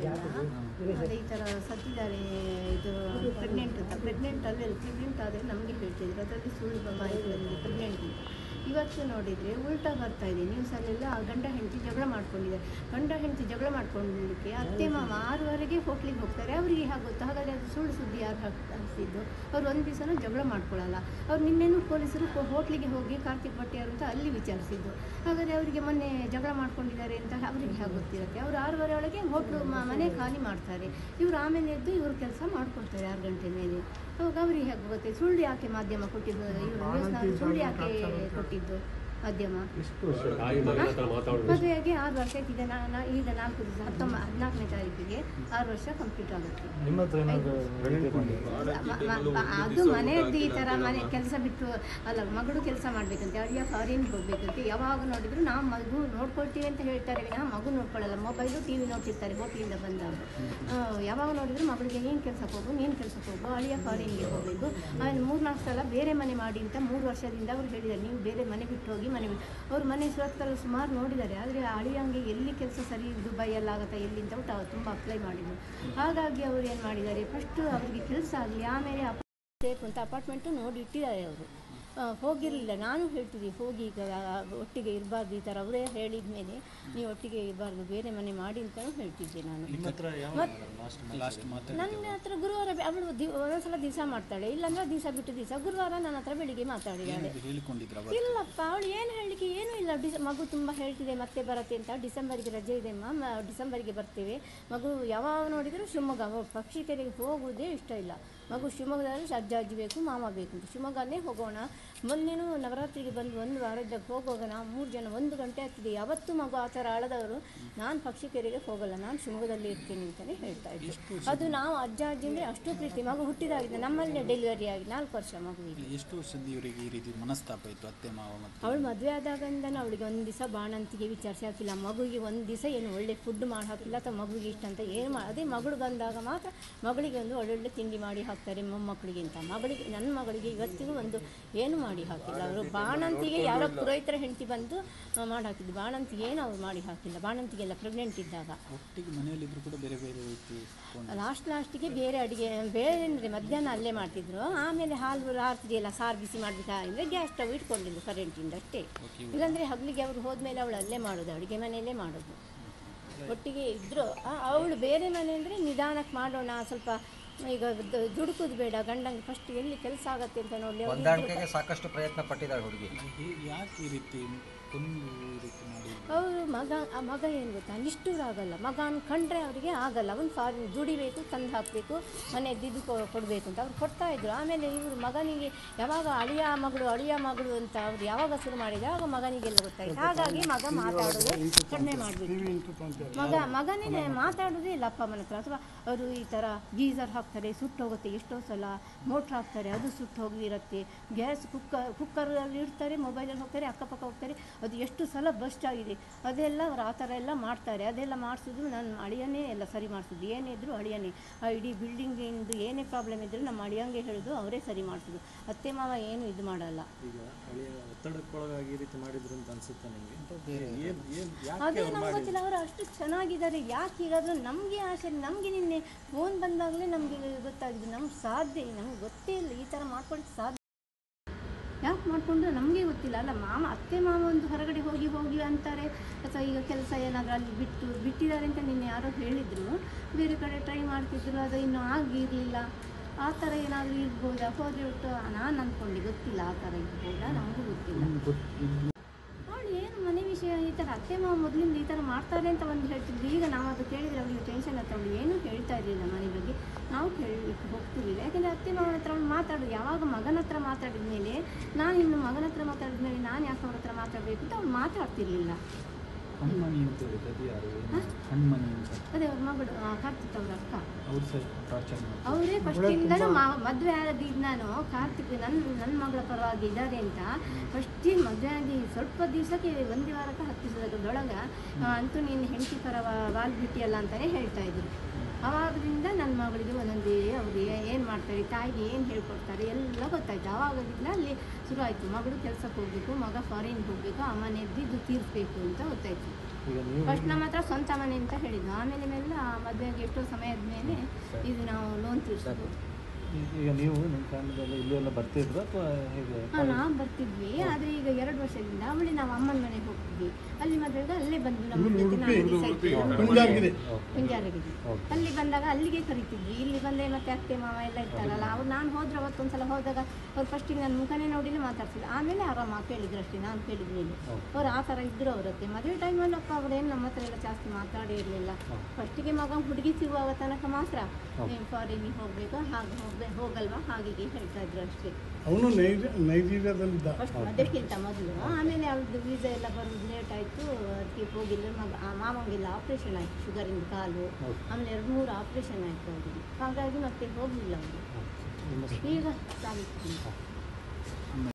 ಅದೇ ಈ ಥರ ಸತ್ತಿದ್ದಾರೆ ಇದು ಪ್ರೆಗ್ನೆಂಟ್ ಅಂತ ಪ್ರೆಗ್ನೆಂಟ್ ಅಲ್ಲಿ ಪ್ರೆಗ್ನೆಂಟ್ ಆದರೆ ನಮಗೆ ಹೇಳ್ತಿದ್ರು ಅದರಲ್ಲಿ ಸುಳ್ಳು ಮಾಹಿತಿ ಬಂದಿದೆ ಪ್ರೆಗ್ನೆಂಟ್ ಅಂತ ಇವತ್ತು ನೋಡಿದರೆ ಉಲ್ಟಾ ಬರ್ತಾ ಇದೆ ನ್ಯೂಸಲ್ಲೆಲ್ಲ ಆ ಗಂಡ ಹೆಂಡತಿ ಜಗಳ ಮಾಡ್ಕೊಂಡಿದ್ದಾರೆ ಗಂಡ ಹೆಂಡತಿ ಜಗಳ ಮಾಡ್ಕೊಳ್ಳಲಿಕ್ಕೆ ಅತ್ತೆ ಮಾವ ಆರೂವರೆಗೆ ಹೋಟ್ಲಿಗೆ ಹೋಗ್ತಾರೆ ಅವರಿಗೆ ಆಗುತ್ತೆ ಹಾಗಾದರೆ ಅದು ಸುಳ್ಳು ಸುದ್ದಿ ಯಾರು ಹಾಕ್ ಹಾಕ್ತಿದ್ದು ಅವ್ರು ಒಂದು ದಿವಸನೂ ಜಗಳ ಮಾಡ್ಕೊಳ್ಳಲ್ಲ ಅವ್ರು ನಿನ್ನೆನೂ ಪೊಲೀಸರು ಕೊ- ಹೋಟ್ಲಿಗೆ ಹೋಗಿ ಕಾರ್ತಿಕ್ ಭಟ್ಯಾರು ಅಂತ ಅಲ್ಲಿ ವಿಚಾರಿಸಿದ್ದು ಹಾಗಾದರೆ ಅವರಿಗೆ ಮೊನ್ನೆ ಜಗಳ ಮಾಡ್ಕೊಂಡಿದ್ದಾರೆ ಅಂತ ಅವರಿಗೆ ಹೇಗೆ ಗೊತ್ತಿರುತ್ತೆ ಅವರು ಆರೂವರೆ ಒಳಗೆ ಹೋಟ್ಲು ಮ- ಮನೆ ಖಾಲಿ ಮಾಡ್ತಾರೆ ಇವರು ಆಮೇಲೆ ಎದ್ದು ಇವರು ಕೆಲಸ ಮಾಡ್ಕೊಳ್ತಾರೆ ಆರು ಗಂಟೆ ಮೇಲೆ ಅವಾಗ ಅವರಿಗೆ ಹೇಗೆ ಗೊತ್ತೆ ಸುಳ್ಳು ಯಾಕೆ ಮಾಧ್ಯಮ ಕೊಟ್ಟಿದ್ದು ಇವರು ನ್ಯೂಸ್ನವರು ಸುಳ್ಳು ಯಾಕೆ ಕೊಟ್ಟಿದ್ದು ಮಾಧ್ಯಮ ತಾಯಿ ಮಗನ ಹತ್ರ ಮಾತಾಡೋದು ಮದುವೆಗೆ ಆರು ವರ್ಷ ಈಗ ನಾ- ನಾ- ಈಗ ನಾಲ್ಕು ದಿವಸ ಹತ್ತೊಂಬ ಹದಿನಾಲ್ಕನೇ ತಾರೀಕಿಗೆ ಆರು ವರ್ಷ ಕಂಪ್ಲೀಟ್ ಆಗುತ್ತೆ ನಿಮ್ಮ ಹತ್ರ ಏನಾದರೂ ಹೇಳಿಕೆ ಮಾಡಿ ಮ- ಮ- ಮ- ಅದು ಮನೆಯದ್ದು ಈ ಥರ ಮನೆ ಕೆಲಸ ಬಿಟ್ಟು ಅಲ್ಲ ಮಗಳು ಕೆಲಸ ಮಾಡಬೇಕಂತೆ ಅಳಿಯ ಫಾರಿನ್ ಹೋಗ್ಬೇಕಂತೆ ಯಾವಾಗ ನೋಡಿದ್ರು ನಾವು ಮಗು ನೋಡ್ಕೊಳ್ತೀವಿ ಅಂತ ಹೇಳ್ತಾರೆ ವಿನಃ ಮಗು ನೋಡ್ಕೊಳ್ಳಲ್ಲ ಮೊಬೈಲು ಟಿ ವಿ ನೋಡ್ತಿರ್ತಾರೆ ಹೋಟ್ಲಿಂದ ಬಂದಾಗ ಆ, ಯಾವಾಗ ನೋಡಿದ್ರು ಮಗಳಿಗೆ ನೀನು ಕೆಲಸಕ್ಕೆ ಹೋಗು ನೀನು ಕೆಲಸಕ್ಕೆ ಹೋಗು ಅಳಿಯ ಫಾರಿನ್ಗೆ ಹೋಗಬೇಕು ಆಮೇಲೆ ಮೂರ್ನಾಲ್ಕು ಸಲ ಬೇರೆ ಮನೆ ಮಾಡಿ ಅಂತ ಮೂರು ವರ್ಷದಿಂದ ಅವ್ರು ಹೇಳಿದ್ದಾರೆ ನೀವು ಬೇರೆ ಮನೆ ಬಿಟ್ಟು ಹೋಗಿ ಮನೆ ಬಿಟ್ಟು ಅವ್ರು ಮನೆ ಸುರತ್ಕಲ್ ಸುಮಾರು ನೋಡಿದ್ದಾರೆ ಆದರೆ ಅಳಿಯಂಗೆ ಎಲ್ಲಿ ಕೆಲಸ ಸರಿ ದುಬೈಯಲ್ಲಾಗತ್ತಾ ಎಲ್ಲಿ ಅಂತ ಬಿಟ್ಟು ಅವ್ರು ತುಂಬ ಅಪ್ಲೈ ಮಾಡಿದ್ರು ಹಾಗಾಗಿ ಅವ್ರು ಏನು ಮಾಡಿದ್ದಾರೆ ಫಸ್ಟು ಅವರಿಗೆ ಕೆಲಸ ಆಗಲಿ ಆಮೇಲೆ ಅಪ ಬೇಕು ಅಂತ ಅಪಾರ್ಟ್ಮೆಂಟು ನೋಡಿ ಇಟ್ಟಿದ್ದಾರೆ ಅವರು ಹೋಗಿರಲಿಲ್ಲ ನಾನು ಹೇಳ್ತಿದ್ದೆ ಹೋಗಿ ಈಗ ಒಟ್ಟಿಗೆ ಇರಬಾರ್ದು ಈ ಥರ ಅವರೇ ಹೇಳಿದ ಮೇಲೆ ನೀವು ಒಟ್ಟಿಗೆ ಇರಬಾರ್ದು ಬೇರೆ ಮನೆ ಮಾಡಿ ಅಂತಲೂ ಹೇಳ್ತಿದ್ದೆ ನಾನು ನಿಮ್ಮ ಹತ್ರ ಯಾವ ಲಾಸ್ಟ್ ಲಾಸ್ಟ್ ಮಾತು ನನ್ನ ಹತ್ರ ಗುರುವಾರ ಬೆ- ಅವಳು ದಿ ಒಂದೊಂದ್ಸಲ ದಿವಸ ಮಾಡ್ತಾಳೆ ಇಲ್ಲಾಂದ್ರೆ ದಿವಸ ಬಿಟ್ಟು ದಿವಸ ಗುರುವಾರ ನನ್ನ ಹತ್ರ ಬೆಳಿಗ್ಗೆ ಮಾತಾಡಿದ್ದಾಳೆ ಹೇಳಿಕೊಂಡಿದ್ರ ಅವತ್ತು ಇಲ್ಲಪ್ಪ ಅವಳು ಏನು ಹೇಳಲಿಕ್ಕೆ ಏನೂ ಇಲ್ಲ ಡಿಸ್ ಮಗು ತುಂಬ ಹೇಳ್ತಿದೆ ಮತ್ತೆ ಬರತ್ತೆ ಅಂತ ಡಿಸೆಂಬರ್ಗೆ ರಜೆ ಇದೆ ಅಮ್ಮ ಮ- ಡಿಸೆಂಬರ್ಗೆ ಬರ್ತೇವೆ ಮಗು ಯಾವಾಗ ನೋಡಿದರೂ ಶಿವಮೊಗ್ಗ ಅವ್ಳು ಪಕ್ಷಿಕೆರೆಗೆ ಹೋಗುವುದೇ ಇಷ್ಟ ಇಲ್ಲ ಮಗು ಶಿವಮೊಗ್ಗದಲ್ಲಿ ಅಜ್ಜ ಅಜ್ಜಿ ಬೇಕು ಮಾಮ ಬೇಕು ಅಂತ ಶಿವಮೊಗ್ಗನೇ ಹೋಗೋಣ ಮೊನ್ನೆನೂ ನವರಾತ್ರಿಗೆ ಬಂದು ಒಂದು ವಾರದಾಗ ಹೋಗುವಾಗ ನಾವು ಮೂರು ಜನ ಒಂದು ಗಂಟೆ ಆಗ್ತಿದೆ ಯಾವತ್ತೂ ಮಗು ಆ ಥರ ಅಳದವರು ನಾನು ಪಕ್ಷಿಕೆರೆಗೆ ಹೋಗಲ್ಲ ನಾನು ಶಿವಮೊಗ್ಗದಲ್ಲಿ ಇರ್ತೀನಿ ಅಂತಲೇ ಹೇಳ್ತಾ ಇದ್ದೆ ಅದು ನಾವು ಅಜ್ಜ ಅಜ್ಜಿ ಅಂದರೆ ಅಷ್ಟು ಪ್ರೀತಿ ಮಗು ಹುಟ್ಟಿದಾಗಿದೆ ನಮ್ಮಲ್ಲೇ ಡೆಲಿವರಿ ಆಗಿ ನಾಲ್ಕು ವರ್ಷ ಮಗುವಿಗೆ ಎಷ್ಟು ವರ್ಷದ ಇವರಿಗೆ ಈ ರೀತಿ ಮನಸ್ತಾಪ ಇತ್ತು ಅತ್ತೆ ಮಾವ ಮತ್ತು ಅವಳು ಮದುವೆ ಆದಾಗಿಂದನೂ ಅವಳಿಗೆ ಒಂದು ದಿವಸ ಬಾಣಂತಿಗೆ ವಿಚಾರಿಸಿ ಹಾಕಿಲ್ಲ ಮಗುವಿಗೆ ಒಂದು ದಿವಸ ಏನು ಒಳ್ಳೆ ಫುಡ್ ಮಾಡಿ ಹಾಕಿಲ್ಲ ಅಥವಾ ಮಗುವಿಗೆ ಇಷ್ಟ ಅಂತ ಏನು ಮಾ ಅದೇ ಮಗಳು ಬಂದಾಗ ಮಾತ್ರ ಮಗಳಿಗೆ ಒಂದು ಒಳ್ಳೊಳ್ಳೆ ತಿಂಡಿ ಮಾಡಿ ಹಾಕ್ತಾರೆ ಮೊಮ್ಮಕ್ಕಳಿಗೆ ಅಂತ ಮಗಳಿಗೆ ನನ್ನ ಮಗಳಿಗೆ ಇವತ್ತಿಗೂ ಒಂದು ಏನು ಮಾಡಿ ಹಾಕಿಲ್ಲ ಅವರು ಬಾಣಂತಿಗೆ ಯಾರೋ ಪುರೋಹಿತರ ಹೆಂಡತಿ ಬಂದು ಆ, ಮಾಡಿ ಹಾಕಿದ್ದು ಬಾಣಂತಿಗೆ ಏನು ಅವ್ರು ಮಾಡಿ ಹಾಕಿಲ್ಲ ಬಾಣಂತಿಗೆಲ್ಲ ಪ್ರೆಗ್ನೆಂಟ್ ಇದ್ದಾಗ ಒಟ್ಟಿಗೆ ಮನೆಯಲ್ಲಿದ್ರು ಕೂಡ ಬೇರೆ ಬೇರೆ ರೀತಿ ಕೊಂಡು ಲಾಸ್ಟ್ ಲಾಸ್ಟಿಗೆ ಬೇರೆ ಅಡುಗೆ ಬೇರೆ ಅಂದರೆ ಮಧ್ಯಾಹ್ನ ಅಲ್ಲೇ ಮಾಡ್ತಿದ್ರು ಆಮೇಲೆ ಹಾಲು ರಾತ್ರಿ ಎಲ್ಲ ಸಾರು ಬಿಸಿ ಮಾಡಬೇಕಾದ್ರೆ ಗ್ಯಾಸ್ ಸ್ಟವ್ ಇಟ್ಕೊಂಡಿದ್ದು ಕರೆಂಟಿಂದ ಅಷ್ಟೇ ಇಲ್ಲಾಂದರೆ ಹಗಲಿಗೆ ಅವರು ಹೋದ್ಮೇಲೆ ಅವಳು ಅಲ್ಲೇ ಮಾಡೋದು ಅಡುಗೆ ಮನೆಯಲ್ಲೇ ಮಾಡೋದು ಒಟ್ಟಿಗೆ ಇದ್ದರು ಅವಳು ಬೇರೆ ಮನೆ ಅಂದರೆ ನಿಧಾನಕ್ಕೆ ಮಾಡೋಣ ಸ್ವಲ್ಪ ಈಗ ದ- ದುಡುಕುದು ಬೇಡ ಗಂಡಂಗೆ ಫಸ್ಟ್ ಎಲ್ಲಿ ಕೆಲಸ ಆಗತ್ತೆ ಅಂತ ನೋಡಿ ಹೊಂದಾಣಿಕೆಗೆ ಸಾಕಷ್ಟು ಪ್ರಯತ್ನ ಪಟ್ಟಿದ್ದಾಳೆ ಹುಡುಗಿ ಹೇ- ಯಾಕೆ ಈ ರೀತಿ ಕೊಂದು ಈ ರೀತಿ ಮಾಡಿ ಅವರು ಮಗ ಆ ಮಗ ಏನು ಗೊತ್ತಾ ನಿಷ್ಠೂರ ಆಗಲ್ಲ ಮಗ ಕಂಡ್ರೆ ಅವರಿಗೆ ಆಗಲ್ಲ ಅವನು ಫಾರಿನ್ ದುಡಿಬೇಕು ತಂದು ಹಾಕಬೇಕು ಮನೆ ದಿದ್ದು ಕೊಡಬೇಕು ಅಂತ ಅವ್ರು ಕೊಡ್ತಾ ಇದ್ರು ಆಮೇಲೆ ಇವರು ಮಗನಿಗೆ ಯಾವಾಗ ಅಳಿಯ ಮಗಳು ಅಳಿಯ ಮಗಳು ಅಂತ ಅವ್ರು ಯಾವಾಗ ಶುರು ಮಾಡಿದ್ರೆ ಆವಾಗ ಮಗನಿಗೆಲ್ಲ ಗೊತ್ತಾಯ್ತು ಹಾಗಾಗಿ ಮಗ ಮಾತಾಡೋದು ಕಡಿಮೆ ಮಾಡಬೇಕು ಮಗ ಮಗನೇ ಮಾತಾಡೋದೇ ಇಲ್ಲ ಅಪ್ಪ ಅಮ್ಮನ ಹತ್ರ ಅಥವಾ ಅವರು ಈ ಥರ ಗೀಸರ್ ಹಾಕ್ತಾರೆ ಸುಟ್ಟು ಹೋಗುತ್ತೆ ಎಷ್ಟೋ ಸಲ ಮೋಟ್ರ್ ಹಾಕ್ತಾರೆ ಅದು ಸುಟ್ಟು ಹೋಗಿರುತ್ತೆ ಗ್ಯಾಸ್ ಕುಕ್ಕರ್ ಕುಕ್ಕರಲ್ಲಿ ಇಡ್ತಾರೆ ಮೊಬೈಲಲ್ಲಿ ಹೋಗ್ತಾರೆ ಅಕ್ಕಪಕ್ಕ ಹೋಗ್ತಾರೆ ಅದು ಎಷ್ಟು ಸಲ ಬಸ್ಟ್ ಆಗಿದೆ ಅದೆಲ್ಲ ಅವ್ರು ಆ ಥರ ಎಲ್ಲ ಮಾಡ್ತಾರೆ ಅದೆಲ್ಲ ಮಾಡಿಸಿದ್ರು ನನ್ನ ಅಳಿಯನೇ ಎಲ್ಲ ಸರಿ ಮಾಡಿಸಿದ್ದು ಏನೇ ಇದ್ದರೂ ಅಳಿಯನೇ ಆ ಇಡೀ ಬಿಲ್ಡಿಂಗಿಂದು ಏನೇ ಪ್ರಾಬ್ಲಮ್ ಇದ್ದರೂ ನಮ್ಮ ಅಳಿಯಂಗೆ ಹೇಳೋದು ಅವರೇ ಸರಿ ಮಾಡಿಸಿದ್ರು ಅತ್ತೆ ಮಾವ ಏನು ಇದು ಮಾಡಲ್ಲ ಈಗ ಹಳೆಯ ಒತ್ತಡಕ್ಕೊಳಗಾಗಿ ಈ ರೀತಿ ಮಾಡಿದ್ರು ಅಂತ ಅನ್ಸುತ್ತೆ ನಿಮಗೆ ಏನ್ ಏನ್ ಯಾಕೆ ಅದೇ ನಮ್ಗೆ ಗೊತ್ತಿಲ್ಲ ಅವರು ಅಷ್ಟು ಚೆನ್ನಾಗಿದ್ದಾರೆ ಯಾಕೆ ಹೀಗಾದರೂ ನಮಗೆ ಆಸೆ ನಮಗೆ ನಿನ್ನೆ ಫೋನ್ ಬಂದಾಗಲೇ ನಮಗೆ ಗೊತ್ತಾಗಿದೆ ನಮ್ಗೆ ಸಾಧ್ಯ ನಮ್ಗೆ ಗೊತ್ತೇ ಇಲ್ಲ ಈ ಥರ ಮಾಡ್ಕೊಳ್ಳೋಕ್ಕೆ ಸಾಧ್ಯ ಯಾಕೆ ಮಾಡಿಕೊಂಡು ನಮಗೆ ಗೊತ್ತಿಲ್ಲ ಅಲ್ಲ ಮಾಮ ಅತ್ತೆ ಮಾವ ಒಂದು ಹೊರಗಡೆ ಹೋಗಿ ಹೋಗಿ ಅಂತಾರೆ ಅಥವಾ ಈಗ ಕೆಲಸ ಏನಾದರೂ ಅಲ್ಲಿ ಬಿಟ್ಟು ಬಿಟ್ಟಿದ್ದಾರೆ ಅಂತ ನಿನ್ನೆ ಯಾರೋ ಹೇಳಿದರು ಬೇರೆ ಕಡೆ ಟ್ರೈ ಮಾಡ್ತಿದ್ರು ಅದು ಇನ್ನೂ ಆಗಿರಲಿಲ್ಲ ಆ ಥರ ಏನಾದರೂ ಇರ್ಬೋದಾ ಹೋದ್ರೆ ಬಿಟ್ಟು ನಾನು ಅಂದ್ಕೊಂಡು ಗೊತ್ತಿಲ್ಲ ಆ ಥರ ಇರ್ಬೋದಾ ನಮಗೂ ಗೊತ್ತಿಲ್ಲ ಅವಳು ಏನು ಮನೆ ವಿಷಯ ಈ ಥರ ಅತ್ತೆ ಮಾವ ಮೊದಲಿಂದ ಈ ಥರ ಮಾಡ್ತಾರೆ ಅಂತ ಒಂದು ಹೇಳ್ತಿದ್ವಿ ಈಗ ನಾವು ಅದು ಕೇಳಿದರೆ ಅವಳಿಗೆ ಟೆನ್ಷನ್ ಆಯ್ತು ಅವಳು ಏನೂ ಹೇಳ್ತಾ ಇರಲಿಲ್ಲ ಮನೆ ಬಗ್ಗೆ ನಾವು ಕೇಳಲಿಕ್ಕೆ ಹೋಗ್ತಿರ್ಲಿಲ್ಲ ಯಾಕಂದರೆ ಅತ್ತೆ ಮಾವನ ಹತ್ರ ಅವಳು ಮಾತಾಡೋದು ಯಾವಾಗ ಮಗನ ಹತ್ರ ಮಾತಾಡಿದ ಮೇಲೆ ನಾನು ಇನ್ನು ಮಗನ ಹತ್ರ ಮಾತಾಡಿದ ಮೇಲೆ ನಾನು ಯಾಕೆ ಅವ್ರ ಹತ್ರ ಮಾತಾಡಬೇಕು ಅಂತ ಅವಳು ಮಾತಾಡ್ತಿರ್ಲಿಲ್ಲ ಕಣ್ಮಣಿ ಅಂತ ಹೇಳಿದ್ದು ಅದು ಯಾರು ಏನು? ಕಣ್ಮಣಿ ಅಂತ ಅದೇ ಅವ್ರ ಮಗಳು ಆ, ಕಾರ್ತಿಕ್ ಅವ್ರ ಅಕ್ಕ ಅವ್ರು ಸಹ ಟಾರ್ಚರ್ ಮಾಡಿ ಅವರೇ ಫಸ್ಟಿಂದನೂ ಮದುವೆ ಆಗಿದ್ದು ನಾನು ಕಾರ್ತಿಕ್ ನನ್ನ ನನ್ನ ಮಗಳ ಪರವಾಗಿ ಇದ್ದಾರೆ ಅಂತ ಫಸ್ಟಿಗೆ ಮದುವೆ ಆಗಿ ಸ್ವಲ್ಪ ದಿವಸಕ್ಕೆ ಒಂದು ವಾರಕ್ಕೆ ಹತ್ತು ದಿವಸದೊಳಗೆ ಅಂತೂ ನೀನು ಹೆಂಡತಿ ಪರ ವಾ- ವಾಲ್ ಬಿಟ್ಟಿಯಲ್ಲ ಅಂತಲೇ ಹೇಳ್ತಾ ಇದ್ರು ಆವಾಗದಿಂದ ನನ್ನ ಮಗಳಿಗೆ ಒಂದೊಂದೇ ಅವ್ರು ಏನು ಮಾಡ್ತಾರೆ ತಾಯಿಗೆ ಏನು ಹೇಳ್ಕೊಡ್ತಾರೆ ಎಲ್ಲ ಗೊತ್ತಾಯ್ತು ಆವಾಗದಿಂದ ಅಲ್ಲಿ ಶುರು ಆಯಿತು ಮಗಳು ಕೆಲಸಕ್ಕೆ ಹೋಗಬೇಕು ಮಗ ಫಾರಿನ್ಗೆ ಹೋಗಬೇಕು ಅಮ್ಮನೆದ್ದು ತೀರಿಸ್ಬೇಕು ಅಂತ ಗೊತ್ತಾಯ್ತು ಈಗ ನೀವು ಫಸ್ಟ್ ನಮ್ಮ ಹತ್ರ ಸ್ವಂತ ಮನೆ ಅಂತ ಹೇಳಿದ್ದು ಆಮೇಲೆ ಮೇಲೆ ಆ ಮದುವೆಗೆ ಎಷ್ಟೋ ಸಮಯದ ಮೇಲೆ ಇದು ನಾವು ಲೋನ್ ತೀರಿಸೋದು ಈ- ಈಗ ನೀವು ನಿಮ್ಮ ಫ್ಯಾಮಿಲಿಯೆಲ್ಲ ಇಲ್ಲಿ ಎಲ್ಲ ಬರ್ತಿದ್ರು ಅಥವಾ ಹೇಗೆ ಹಾಂ ನಾವು ಬರ್ತಿದ್ವಿ ಆದರೆ ಈಗ ಎರಡು ವರ್ಷದಿಂದ ಅವಳಿ ನಾವು ಅಮ್ಮನ ಮನೆಗೆ ಹೋಗ್ತಿದ್ವಿ ಅಲ್ಲಿ ಮದುವೆಗೆ ಅಲ್ಲೇ ಬಂದು ನಮ್ಮ ಜೊತೆ ನಾವು decide ಮುಂಜಾಗಿದೆ ಕುಂಜಾರಗಿದೆ ಓಕೆ ಅಲ್ಲಿ ಬಂದಾಗ ಅಲ್ಲಿಗೆ ಕರಿತಿದ್ವಿ ಇಲ್ಲಿ ಬಂದೆ ಮತ್ತೆ ಅತ್ತೆ ಮಾವ ಎಲ್ಲ ಇರ್ತಾರಲ್ಲ ಅವ್ರು ನಾನು ಹೋದ್ರೆ ಅವತ್ತೊಂದ್ಸಲ ಹೋದಾಗ ಅವ್ರು ಫಸ್ಟಿಗೆ ನನ್ನ ಮುಖನೇ ನೋಡಿಲ್ಲ ಮಾತಾಡ್ತಿಲ್ಲ ಆಮೇಲೆ ಆರಾಮ ಕೇಳಿದ್ರು ಅಷ್ಟೇ ನಾನು ಕೇಳಿದ್ಮೇಲೆ ಅವ್ರು ಆ ಥರ ಇದ್ರು ಅವರತ್ತೆ ಮದುವೆ ಟೈಮಲ್ಲಿ ಅಪ್ಪ ಅವ್ರೇನು ನಮ್ಮ ಹತ್ರ ಎಲ್ಲ ಜಾಸ್ತಿ ಮಾತಾಡೇ ಇರಲಿಲ್ಲ ಫಸ್ಟಿಗೆ ಮಗ ಹುಡುಗಿ ಸಿಗುವಾಗ ತನಕ ಮಾತ್ರ ನೀವು ಫಾರಿನಿಗೆ ಹೋಗಬೇಕು ಹಾಗೆ ಹೋಗ್ಬೇಕು ಹೋಗಲ್ವಾ ಹಾಗೆ ಹೇಳ್ತಾ ಇದ್ರು ಅಷ್ಟೇ ಅವನು ನೈಜ ನೈಜೀರಿಯಾದಲ್ಲಿದ್ದ ಫಸ್ಟ್ ಅದಕ್ಕಿಂತ ಮೊದಲು ಆಮೇಲೆ ಅವ್ರದ್ದು ವೀಸಾ ಎಲ್ಲ ಬರೋದು ಲೇಟ್ ಆಯಿತು ಅದಕ್ಕೆ ಹೋಗಿಲ್ಲ ಮಗ ಆ ಮಾವಂಗೆಲ್ಲ ಆಪ್ರೇಷನ್ ಆಯಿತು ಶುಗರಿಂದ ಕಾಲು ಆಮೇಲೆ ಎರಡು ಮೂರು ಆಪ್ರೇಷನ್ ಆಯಿತು ಅವರಿಗೆ ಹಾಗಾಗಿ ಮತ್ತೆ ಹೋಗಲಿಲ್ಲ ಅವರು ನಿಮ್ಮ ಈಗ ಸಾವಿತ್ತು